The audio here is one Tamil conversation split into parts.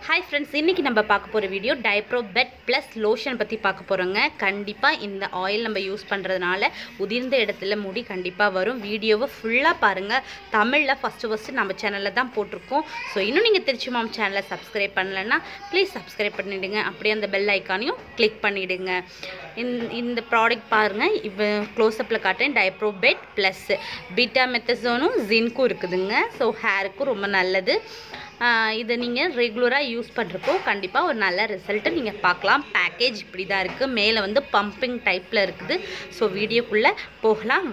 ஹாய் ஃப்ரெண்ட்ஸ் இன்றைக்கி நம்ம பார்க்க போகிற வீடியோ டைப்ரோ பெட் ப்ளஸ் லோஷன் பற்றி பார்க்க போகிறோங்க கண்டிப்பாக இந்த ஆயில் நம்ம யூஸ் பண்ணுறதுனால உதிர்ந்த இடத்துல முடி கண்டிப்பாக வரும் வீடியோவை ஃபுல்லாக பாருங்கள் தமிழில் ஃபஸ்ட்டு ஃபஸ்ட்டு நம்ம சேனலில் தான் போட்டிருக்கோம் ஸோ இன்னும் நீங்கள் திருச்சி மாம் சேனலை சப்ஸ்கிரைப் பண்ணலைன்னா ப்ளீஸ் சப்ஸ்கிரைப் பண்ணிவிடுங்க அப்படியே அந்த பெல் ஐக்கானையும் கிளிக் பண்ணிவிடுங்க இந்த இந்த ப்ராடக்ட் பாருங்கள் இப்போ க்ளோஸ்அப்பில் காட்டுறேன் டைப்ரோ பெட் ப்ளஸ் பீட்டா மெத்தசோனும் ஜின்க்கும் இருக்குதுங்க ஸோ ஹேருக்கும் ரொம்ப நல்லது ஆஹ் இதை நீங்கள் ரெகுலராக யூஸ் பண்ணுறப்போ கண்டிப்பாக ஒரு நல்ல ரிசல்ட்டை நீங்கள் பார்க்கலாம் பேக்கேஜ் இப்படி தான் இருக்குது மேலே வந்து பம்பிங் டைப்பில் இருக்குது ஸோ வீடியோக்குள்ளே போகலாம்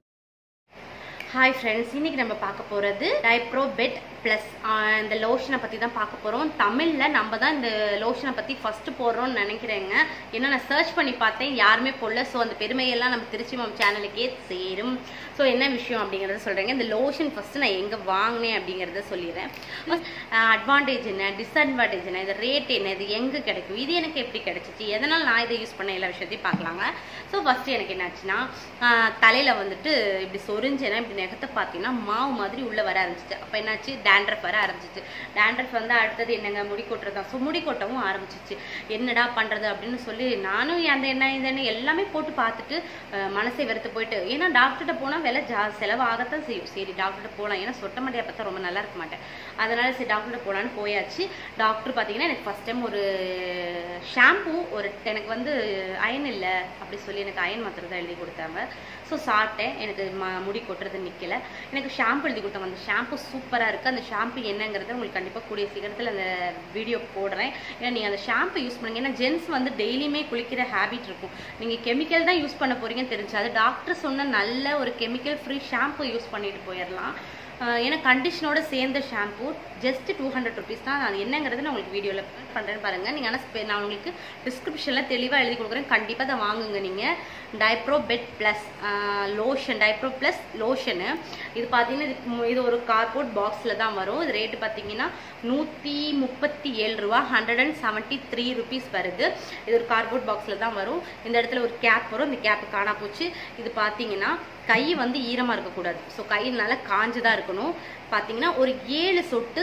ஹாய் ஃப்ரெண்ட்ஸ் இன்றைக்கி நம்ம பார்க்க போகிறது டைப்ரோ பெட் ப்ளஸ் இந்த லோஷனை பற்றி தான் பார்க்க போகிறோம் தமிழில் நம்ம தான் இந்த லோஷனை பற்றி ஃபஸ்ட்டு போடுறோம்னு நினைக்கிறேங்க ஏன்னா நான் சர்ச் பண்ணி பார்த்தேன் யாருமே போடல ஸோ அந்த பெருமையெல்லாம் நம்ம திருச்சி மாம் சேனலுக்கே சேரும் ஸோ என்ன விஷயம் அப்படிங்கிறத சொல்கிறேங்க இந்த லோஷன் ஃபஸ்ட்டு நான் எங்கே வாங்கினேன் அப்படிங்கிறத சொல்லிடுறேன் அட்வான்டேஜ் என்ன டிஸ்அட்வான்டேஜ் என்ன இது ரேட் என்ன இது எங்கே கிடைக்கும் இது எனக்கு எப்படி கிடைச்சிச்சு எதனால் நான் இதை யூஸ் பண்ண எல்லா விஷயத்தையும் பார்க்கலாங்க ஸோ ஃபஸ்ட்டு எனக்கு என்னாச்சுன்னா தலையில் வந்துட்டு இப்படி சொரிஞ்சேன்னா இப்படி நெகத்தை பார்த்தீங்கன்னா மாவு மாதிரி உள்ளே வர ஆரம்பிச்சிச்சு அப்போ என்னாச்சு டேண்ட்ரஃப் வர ஆரம்பிச்சிச்சு டேண்ட்ரஃப் வந்து அடுத்தது என்னங்க முடி கொட்டுறது தான் ஸோ முடி கொட்டவும் ஆரம்பிச்சிச்சு என்னடா பண்ணுறது அப்படின்னு சொல்லி நானும் அந்த என்ன இந்த எண்ணெய் எல்லாமே போட்டு பார்த்துட்டு அஹ், மனசை வெறுத்து போயிட்டு ஏன்னா டாக்டர்கிட்ட போனால் விலை ஜா செலவு ஆகத்தான் செய்யும் சரி டாக்டர்கிட்ட போகலாம் ஏன்னா சொட்ட மாட்டியா பார்த்தா ரொம்ப நல்லா இருக்க மாட்டேன் அதனால சரி டாக்டர்கிட்ட போகலான்னு போயாச்சு டாக்டர் பார்த்தீங்கன்னா எனக்கு ஃபஸ்ட் டைம் ஒரு ஷாம்பு ஒரு எனக்கு வந்து அயன் இல்லை அப்படி சொல்லி எனக்கு அயன் மாத்திரை தான் எழுதி கொடுத்தாங்க ஸோ சாப்பிட்டேன் எனக்கு ம முடி கொட்டுறது நிற்கல எனக்கு ஷாம்பு எழுதி கொடுத்தாங்க அந்த ஷாம்பு சூப்பராக இருக்குது அந்த ஷாம்பு என்னங்கிறத உங்களுக்கு கண்டிப்பாக கூடிய சீக்கிரத்தில் அந்த வீடியோ போடுறேன் ஏன்னா நீங்கள் அந்த ஷாம்பு யூஸ் பண்ணுங்க ஏன்னா ஜென்ஸ் வந்து டெய்லியுமே குளிக்கிற ஹேபிட் இருக்கும் நீங்கள் கெமிக்கல் தான் யூஸ் பண்ண போறீங்கன்னு தெரிஞ்சு அது டாக்டர் சொன்ன நல்ல ஒரு கெமிக்கல் ஃப்ரீ ஷாம்பு யூஸ் பண்ணிட்டு போயிடலாம் ஆஹ் ஏன்னா கண்டிஷனோட சேர்ந்த shampoo just two hundred rupees தான் அது என்னங்கிறது நான் உங்களுக்கு வீடியோவில் பண்ணுறேன்னு பாருங்கள் நீங்கள் ஆனால் நான் உங்களுக்கு டிஸ்கிரிப்ஷனில் தெளிவாக எழுதி கொடுக்குறேன் கண்டிப்பாக அதை வாங்குங்க நீங்கள் டைப்ரோ பெட் ப்ளஸ் லோஷன் டைப்ரோ ப்ளஸ் லோஷனு இது பார்த்தீங்கன்னா இது மு- இது ஒரு கார்போர்ட் பாக்ஸில் தான் வரும் இது ரேட்டு பார்த்தீங்கன்னா நூற்றி முப்பத்தி ஏழு ரூபா hundred and seventy three rupees வருது இது ஒரு கார்போர்ட் பாக்ஸில் தான் வரும் இந்த இடத்துல ஒரு கேப் வரும் இந்த கேப் காணா போச்சு இது பார்த்தீங்கன்னா கை வந்து ஈரமாக இருக்கக்கூடாது ஸோ கை நல்லா காஞ்சு தான் இருக்கணும் பார்த்தீங்கன்னா ஒரு ஏழு சொட்டு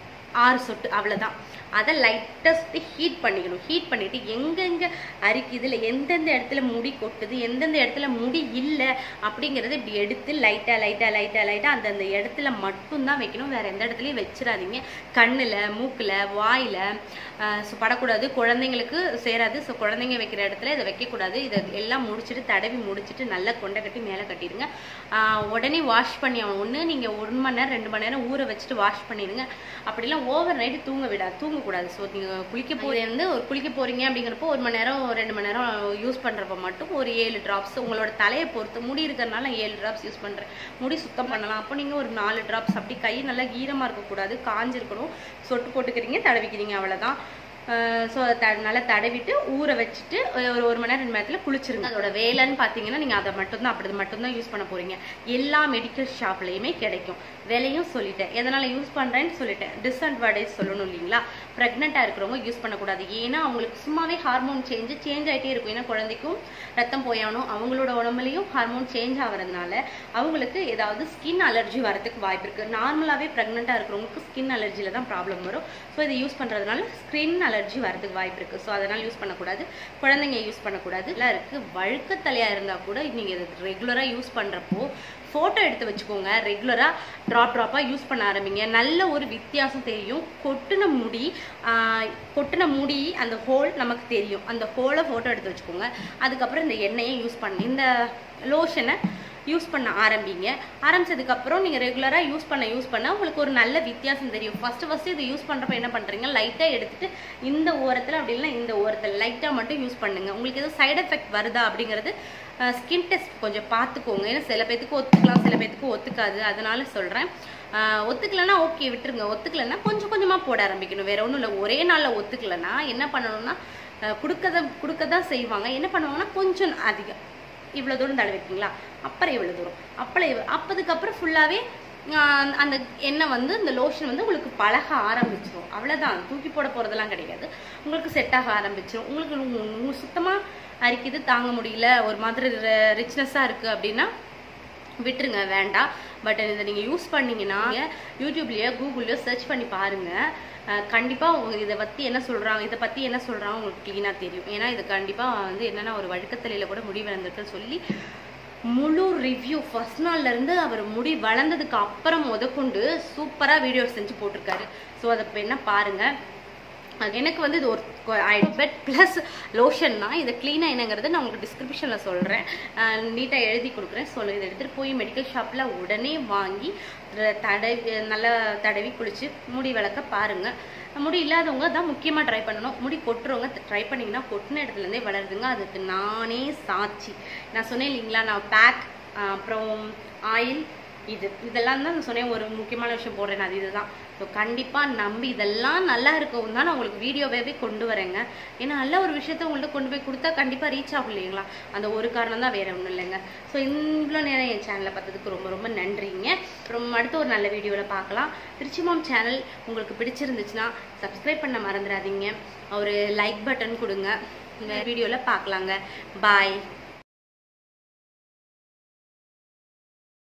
ஆறு சொட்டு அவ்வளோதான் அதை லைட்டாக சுற்றி ஹீட் பண்ணிக்கணும் ஹீட் பண்ணிவிட்டு எங்கெங்கே அரிக்குது இல்லை எந்தெந்த இடத்துல முடி கொட்டுது எந்தெந்த இடத்துல முடி இல்லை அப்படிங்கிறத இப்படி எடுத்து லைட்டாக லைட்டாக லைட்டாக லைட்டாக அந்தந்த இடத்துல மட்டும்தான் வைக்கணும் வேறு எந்த இடத்துலையும் வச்சிடாதீங்க கண்ணில் மூக்கில் வாயில் ஸோ படக்கூடாது குழந்தைங்களுக்கு சேராது ஸோ குழந்தைங்க வைக்கிற இடத்துல இதை வைக்கக்கூடாது இதை எல்லாம் முடிச்சுட்டு தடவி முடிச்சுட்டு நல்லா கொண்டை கட்டி மேலே கட்டிடுங்க ஆஹ் உடனே வாஷ் பண்ணி ஒன்று நீங்கள் ஒரு மணி நேரம் ரெண்டு மணி நேரம் ஊற வச்சுட்டு வாஷ் பண்ணிடுங்க அப்படிலாம் ஓவர் நைட்டு தூங்க விடாது தூங்கக்கூடாது ஸோ நீங்கள் குளிக்க போகிறது வந்து ஒரு குளிக்க போகிறீங்க அப்படிங்கிறப்போ ஒரு மணி நேரம் ரெண்டு மணி நேரம் யூஸ் பண்ணுறப்ப மட்டும் ஒரு ஏழு ட்ராப்ஸ் உங்களோட தலையை பொறுத்து முடி இருக்கிறனால ஏழு ட்ராப்ஸ் யூஸ் பண்ணுறேன் முடி சுத்தம் பண்ணலாம் அப்போ நீங்கள் ஒரு நாலு ட்ராப்ஸ் அப்படி கை நல்லா ஈரமாக இருக்கக்கூடாது காஞ்சிருக்கணும் சொட்டு போட்டுக்கிறீங்க தடவிக்கிறீங்க அவ்வளோதான் ஸோ அதை த நல்லா தடவிட்டு ஊற வச்சுட்டு ஒரு ஒரு மணி நேரம் ரெண்டு மணி நேரத்தில் குளிச்சிருங்க அதோட வேலைன்னு பார்த்தீங்கன்னா நீங்கள் அதை மட்டும்தான் அப்படி மட்டும்தான் யூஸ் பண்ண போகிறீங்க எல்லா மெடிக்கல் ஷாப்லேயுமே கிடைக்கும் விலையும் சொல்லிட்டேன் எதனால் யூஸ் பண்ணுறேன்னு சொல்லிட்டேன் டிஸ்அட்வான்டேஜ் சொல்லணும் இல்லைங்களா ப்ரெக்னெண்ட்டாக இருக்கிறவங்க யூஸ் பண்ணக்கூடாது ஏன்னா அவங்களுக்கு சும்மாவே ஹார்மோன் சேஞ்சு சேஞ்ச் ஆகிட்டே இருக்கும் ஏன்னா குழந்தைக்கும் ரத்தம் போயாகணும் அவங்களோட உடம்புலையும் ஹார்மோன் சேஞ்ச் ஆகிறதுனால அவங்களுக்கு ஏதாவது ஸ்கின் அலர்ஜி வரதுக்கு வாய்ப்பு இருக்குது நார்மலாகவே ப்ரெக்னெண்ட்டாக இருக்கிறவங்களுக்கு ஸ்கின் அலர்ஜியில் தான் ப்ராப்ளம் வரும் ஸோ இதை யூஸ் பண்ணுறதுனால ஸ்கின் அலர்ஜி வரதுக்கு வாய்ப்பு இருக்குது ஸோ அதனால் யூஸ் பண்ணக்கூடாது குழந்தைங்க யூஸ் பண்ணக்கூடாது எல்லாம் இருக்குது வழுக்க தலையாக இருந்தால் கூட நீங்கள் இதை ரெகுலராக யூஸ் பண்ணுறப்போ ஃபோட்டோ எடுத்து வச்சுக்கோங்க ரெகுலராக ட்ராப் ட்ராப்பாக யூஸ் பண்ண ஆரம்பிங்க நல்ல ஒரு வித்தியாசம் தெரியும் கொட்டின முடி ஆஹ், கொட்டின முடி அந்த ஹோல் நமக்கு தெரியும் அந்த ஹோலை ஃபோட்டோ எடுத்து வச்சுக்கோங்க அதுக்கப்புறம் இந்த எண்ணெயை யூஸ் பண்ணி இந்த லோஷனை யூஸ் பண்ண ஆரம்பிங்க ஆரம்பிச்சதுக்கப்புறம் நீங்கள் ரெகுலராக யூஸ் பண்ண யூஸ் பண்ண உங்களுக்கு ஒரு நல்ல வித்தியாசம் தெரியும் ஃபஸ்ட்டு ஃபஸ்ட்டு இது யூஸ் பண்ணுறப்ப என்ன பண்ணுறீங்க லைட்டாக எடுத்துட்டு இந்த ஓரத்தில் அப்படி இல்லைன்னா இந்த ஓரத்தில் லைட்டாக மட்டும் யூஸ் பண்ணுங்க உங்களுக்கு எதுவும் சைடு எஃபெக்ட் வருதா அப்படிங்கிறது ஸ்கின் டெஸ்ட் கொஞ்சம் பார்த்துக்கோங்க ஏன்னா சில பேத்துக்கு ஒத்துக்கலாம் சில பேத்துக்கு ஒத்துக்காது அதனால சொல்கிறேன் ஒத்துக்கலைன்னா ஓகே விட்டுருங்க ஒத்துக்கலைன்னா கொஞ்சம் கொஞ்சமாக போட ஆரம்பிக்கணும் வேற ஒன்றும் இல்லை ஒரே நாளில் ஒத்துக்கலைன்னா என்ன பண்ணணும்னா கொடுக்கத கொடுக்க தான் செய்வாங்க என்ன பண்ணுவாங்கன்னா கொஞ்சம் அதிகம் இவ்வளோ தூரம் தடவிட்டீங்களா அப்புறம் இவ்வளோ தூரம் அப்புறம் இவ்வ- அப்பதுக்கப்புறம் ஃபுல்லாகவே அந்த எண்ணெய் வந்து இந்த லோஷன் வந்து உங்களுக்கு பழக ஆரம்பிச்சிடும் அவ்வளோதான் தூக்கி போட போகிறதெல்லாம் கிடையாது உங்களுக்கு செட் ஆக ஆரம்பிச்சிடும் உங்களுக்கு உங்க- உங்களுக்கு சுத்தமாக அரிக்குது தாங்க முடியல ஒரு மாதிரி ரிச்னஸாக இருக்குது அப்படின்னா விட்டுருங்க வேண்டாம் பட் இதை நீங்கள் யூஸ் பண்ணீங்கன்னா யூடியூப்லேயோ கூகுள்லையோ சர்ச் பண்ணி பாருங்கள் கண்டிப்பாக உங்க இதை பற்றி என்ன சொல்கிறாங்க இதை பற்றி என்ன சொல்கிறாங்க உங்களுக்கு க்ளீனாக தெரியும் ஏன்னா இது கண்டிப்பாக வந்து என்னென்னா ஒரு வழுக்கத்தலையில் கூட முடி வளர்ந்துருக்குன்னு சொல்லி முழு ரிவ்யூ ஃபர்ஸ்ட் நாள்லேருந்து அவர் முடி வளர்ந்ததுக்கு அப்புறம் முதற்கொண்டு சூப்பராக வீடியோ செஞ்சு போட்டிருக்காரு ஸோ அதை வேணால் பாருங்கள் அது எனக்கு வந்து இது ஒரு பெட் ப்ளஸ் லோஷன் தான் இதை க்ளீனாக என்னங்கிறது நான் உங்களுக்கு டிஸ்கிரிப்ஷனில் சொல்கிறேன் நீட்டாக எழுதி கொடுக்குறேன் ஸோ இதை எடுத்துகிட்டு போய் மெடிக்கல் ஷாப்பில் உடனே வாங்கி ர- தடவி நல்லா தடவி குளித்து முடி விளக்க பாருங்கள் முடி இல்லாதவங்க தான் முக்கியமாக ட்ரை பண்ணணும் முடி கொட்டுறவங்க ட்ரை பண்ணிங்கன்னா கொட்டின இடத்துலேருந்தே வளருதுங்க அதுக்கு நானே சாட்சி நான் சொன்னேன் இல்லைங்களா நான் பேக் அப்புறம் ஆயில் இது இதெல்லாம் தான் நான் சொன்னேன் ஒரு முக்கியமான விஷயம் போடுறேன் அது இதுதான் ஸோ கண்டிப்பாக நம்பி இதெல்லாம் நல்லா இருக்கவும் தான் நான் உங்களுக்கு வீடியோவே கொண்டு வரேங்க ஏன்னா நல்ல ஒரு விஷயத்த உங்கள்ட்ட கொண்டு போய் கொடுத்தா கண்டிப்பாக ரீச் ஆகும் இல்லைங்களா அந்த ஒரு காரணம் தான் வேற ஒன்றும் இல்லைங்க ஸோ இவ்வளோ நேரம் என் சேனலை பார்த்ததுக்கு ரொம்ப ரொம்ப நன்றிங்க அப்புறம் அடுத்த ஒரு நல்ல வீடியோவில் பார்க்கலாம் திருச்சி மாம் சேனல் உங்களுக்கு பிடிச்சிருந்துச்சுன்னா சப்ஸ்கிரைப் பண்ண மறந்துடாதீங்க ஒரு லைக் பட்டன் கொடுங்க இந்த வீடியோவில் பார்க்கலாங்க பாய்